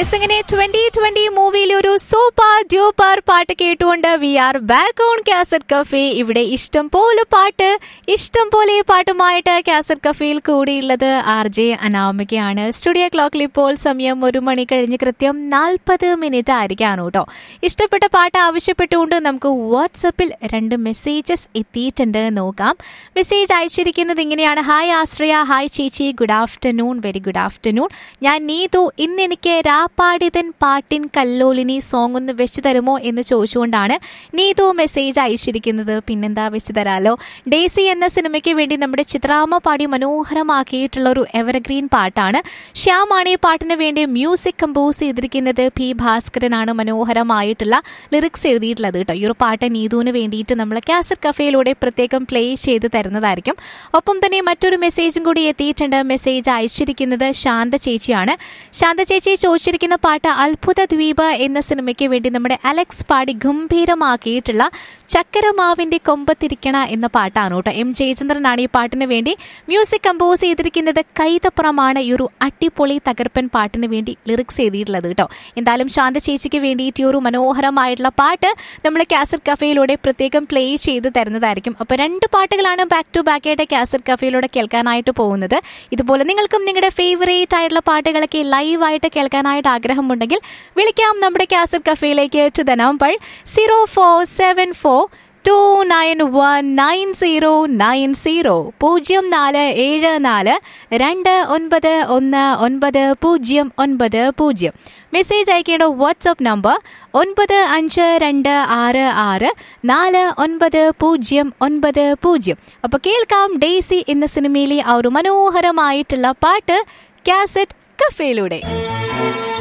yes അങ്ങനെ twenty twenty മൂവിയിലെ ഒരു സൂപ്പർ ഡ്യൂപ്പർ പാട്ട് കേട്ടുകൊണ്ട് we are back on cassette cafe ഇവിടെ ഇഷ്ടം പോലെ പാട്ട് ഇഷ്ടം പോലെ പാട്ടുമായിട്ട് കാസറ്റ് കഫേയിൽ കൂടിയുള്ളത് ആർ ജെ അനാമികയാണ് സ്റ്റുഡിയോ ക്ലോക്കിൽ ഇപ്പോൾ സമയം ഒരു മണി കഴിഞ്ഞ് കൃത്യം നാൽപ്പത് മിനിറ്റ് ആയിരിക്കാണ് കേട്ടോ ഇഷ്ടപ്പെട്ട പാട്ട് ആവശ്യപ്പെട്ടുകൊണ്ട് നമുക്ക് വാട്സപ്പിൽ രണ്ട് മെസ്സേജസ് എത്തിയിട്ടുണ്ട് നോക്കാം മെസ്സേജ് അയച്ചിരിക്കുന്നത് ഇങ്ങനെയാണ് ഹായ് ആശ്രയ ഹായ് ചേച്ചി good afternoon very good afternoon ഞാൻ നീതു ഇന്ന് എനിക്ക് രാപ്പാടിതൻ പാട്ടിൻ കല്ലോലിനി സോങ് ഒന്ന് വെച്ച് തരുമോ എന്ന് ചോദിച്ചുകൊണ്ടാണ് നീതു മെസ്സേജ് അയച്ചിരിക്കുന്നത് പിന്നെന്താ വെച്ച് തരാലോ ഡേസി എന്ന സിനിമയ്ക്ക് വേണ്ടി നമ്മുടെ ചിത്രാമ്മ പാടി മനോഹരമാക്കിയിട്ടുള്ള ഒരു എവർഗ്രീൻ പാട്ടാണ് ശ്യാമാണ് ഈ പാട്ടിന് വേണ്ടി മ്യൂസിക് കമ്പോസ് ചെയ്തിരിക്കുന്നത് പി ഭാസ്കരനാണ് മനോഹരമായിട്ടുള്ള ലിറിക്സ് എഴുതിയിട്ടുള്ളത് കേട്ടോ ഈ ഒരു പാട്ട് നീതുവിന് വേണ്ടിയിട്ട് നമ്മൾ കാസറ്റ് കഫേയിലൂടെ പ്രത്യേകം പ്ലേ ചെയ്ത് തരുന്നതായിരിക്കും ഒപ്പം തന്നെ മറ്റൊരു മെസ്സേജും കൂടി എത്തിയിട്ടുണ്ട് മെസ്സേജ് അയച്ചിരിക്കുന്നത് ശാന്ത ചേച്ചിയാണ് ശാന്ത ചേച്ചി ചോദിച്ചിരിക്കുന്ന പാട്ട് അത്ഭുത ദ്വീപ് എന്ന സിനിമയ്ക്ക് വേണ്ടി നമ്മുടെ അലക്സ് പാടി ഗംഭീരമാക്കിയിട്ടുള്ള ചക്കരമാവിന്റെ കൊമ്പത്തിരിക്കണ എന്ന പാട്ടാണ് കേട്ടോ എം ജയചന്ദ്രനാണ് ഈ പാട്ടിന് വേണ്ടി മ്യൂസിക് കമ്പോസ് ചെയ്തിരിക്കുന്നത് കൈതപ്പുറമാണ് ഈ ഒരു അട്ടിപ്പൊളി തകർപ്പൻ പാട്ടിന് വേണ്ടി ലിറിക്സ് എഴുതിയിട്ടുള്ളത് കേട്ടോ എന്തായാലും ശാന്ത ചേച്ചിക്ക് വേണ്ടിയിട്ട് ഈ ഒരു മനോഹരമായിട്ടുള്ള പാട്ട് നമ്മൾ കാസറ്റ് കഫേയിലൂടെ പ്രത്യേകം പ്ലേ ചെയ്ത് തരുന്നതായിരിക്കും അപ്പോൾ രണ്ട് പാട്ടുകളാണ് ബാക്ക് ടു ബാക്ക് ആയിട്ട് കാസറ്റ് കഫേയിലൂടെ കേൾക്കാനായിട്ട് പോകുന്നത് ഇതുപോലെ നിങ്ങൾക്കും നിങ്ങളുടെ ഫേവറേറ്റ് ആയിട്ടുള്ള പാട്ടുകളൊക്കെ ലൈവായിട്ട് കേൾക്കാനായിട്ട് ആഗ്രഹമുണ്ടെങ്കിൽ വിളിക്കാം നമ്മുടെ കാസറ്റ് കഫേയിലേക്ക് to the number zero four seven four two nine one nine zero nine zero പൂജ്യം നാല് ഏഴ് നാല് രണ്ട് ഒൻപത് ഒന്ന് ഒൻപത് പൂജ്യം ഒൻപത് പൂജ്യം മെസ്സേജ് അയക്കേണ്ട വാട്സപ്പ് നമ്പർ ഒൻപത് അഞ്ച് രണ്ട് ആറ് ആറ് നാല് ഒൻപത് പൂജ്യം ഒൻപത് പൂജ്യം അപ്പോൾ കേൾക്കാം ഡേസി എന്ന സിനിമയിലെ ആ ഒരു മനോഹരമായിട്ടുള്ള പാട്ട് കാസറ്റ് കഫേയിലൂടെ